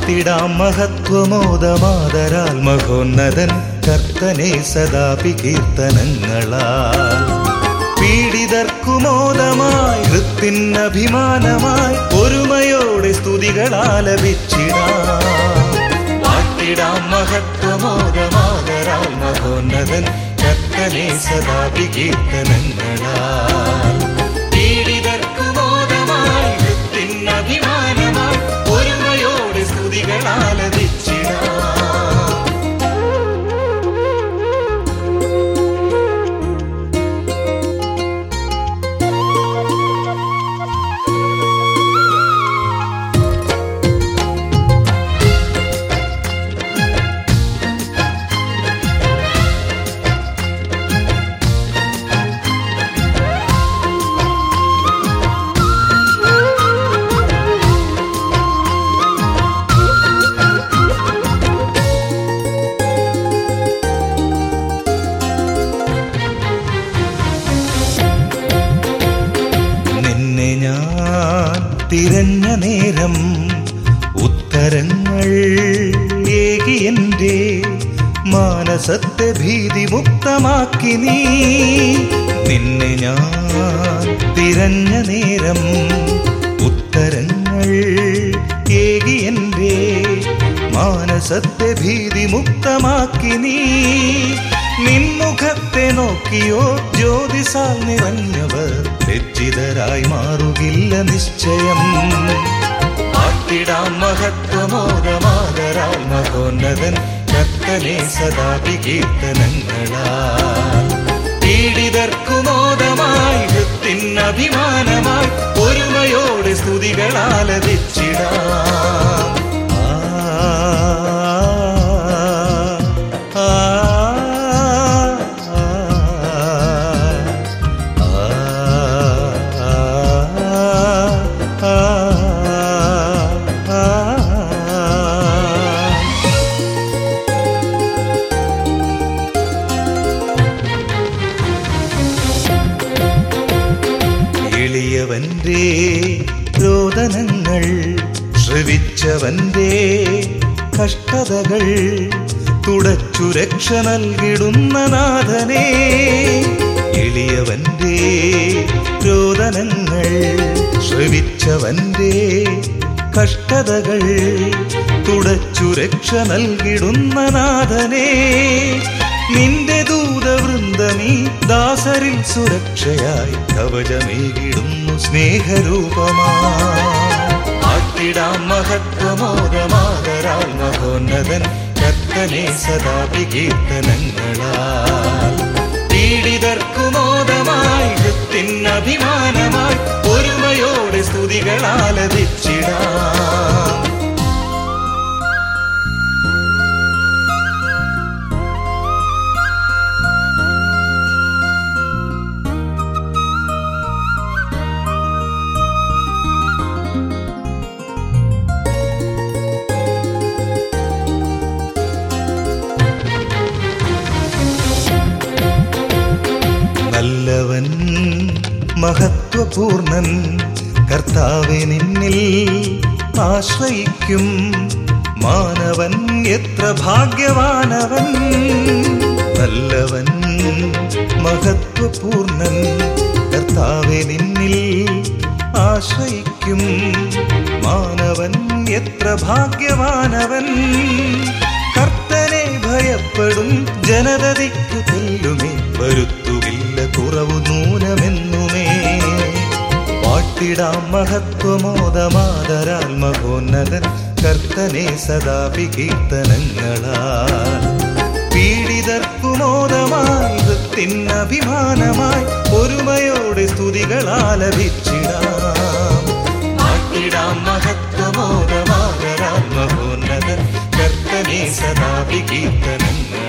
വാഴ്ത്തിടാം മഹത്വമോദമാതരാൽ മഹോന്നതൻ കർത്തനെ സദാപി കീർത്തനങ്ങളാൽ പീഡിതർക്കുമോദമായി ഹൃത്തിനഭിമാനമായി ഒരുമയോടെ സ്തുതികളാലപിച്ചിടാം വാഴ്ത്തിടാം മഹത്വമോദമാതരാൽ മഹോന്നതൻ കർത്തനെ സദാപി കീർത്തനങ്ങളാൽ പീഡിതർക്കുമോദമായി ഹൃത്തിനഭിമാനമായി ഒരുമയോടെ സ്തുതികളാലപിച്ചിടാം നിന്നെ ഞാൻ തിരഞ്ഞ നേരം ഉത്തരങ്ങൾ ഏകി എൻ്റെ മാനസത്തെ ഭീതി മുക്തമാക്കി നീ നിന്നെ ഞാൻ തിരഞ്ഞ നേരം ഉത്തരങ്ങൾ ഏകി എൻ്റെ മാനസത്തെ ഭീതി മുക്തമാക്കി നീ നിൻമുഖത്തെ നോക്കിയോ ജ്യോതിസാൽ നിറഞ്ഞവർ ലജ്ജിതരായി മാറുകില്ല നിശ്ചയം ആട്ടിടാം മഹത്വമോദമാതരാൽ മഹോന്നതൻ കർത്തനെ സദാപി കീർത്തനങ്ങളാൽ പീഡിതർക്കുമോദമായി ഹൃത്തിനഭിമാനമായി ഒരുമയോടെ സ്തുതികളാലപിച്ചിടാം ആ, ആ, എളിയവന്റെ രോദനങ്ങൾ ശ്രവിച്ചവന്റെ കഷ്ടതകൾ തുടച്ചു രക്ഷ നൽകിടുന്ന നാഥനെ എളിയവന്റെ രോദനങ്ങൾ ശ്രവിച്ചവന്റെ കഷ്ടതകൾ തുടച്ചു രക്ഷ നൽകിടുന്ന നാഥനെ നിന്റെ ദൂതവൃന്ദമീ ദാസരിൽ സുരക്ഷയായി കവചമേകിടുന്നു സ്നേഹരൂപമായി ആട്ടിടാം മഹത്വമോദമാതരാൽ മഹോന്നതൻ കർത്തനെ സദാപി കീർത്തനങ്ങളാൽ പീഡിതർക്കുമോദമായി ഹൃത്തിനഭിമാനമായി ഒരുമയോടെ സ്തുതികളാലപിച്ചിടാം നല്ലവൻ മഹത്വപൂർണൻ കർത്താവെ നിന്നിൽ ആശ്രയിക്കും മാനവൻ എത്ര ഭാഗ്യവാനവൻ നല്ലവൻ മഹത്വപൂർണൻ കർത്താവെ നിന്നിൽ ആശ്രയിക്കും മാനവൻ എത്ര ഭാഗ്യവാനവൻ കർത്തനെ ഭയപ്പെടും ജനതയ്ക്കു തെല്ലുമേ വരുത്തുകില്ല കുറവു നൂനമെന്നുമേ വാട്ടിടാം മഹത്വമോദമാതരാൽ മഹോന്നതൻ കർത്തനെ സദാപി കീർത്തനങ്ങളാൽ പീഡിതർക്കുമോദമായി ഹൃത്തിനഭിമാനമായി ഒരുമയോടെ സ്തുതികളാലപിച്ചിടാം വാട്ടിടാം മഹത്വമോദമാതരാൽ മഹോന്നതൻ കർത്തനെ സദാപി കീർത്തനങ്ങൾ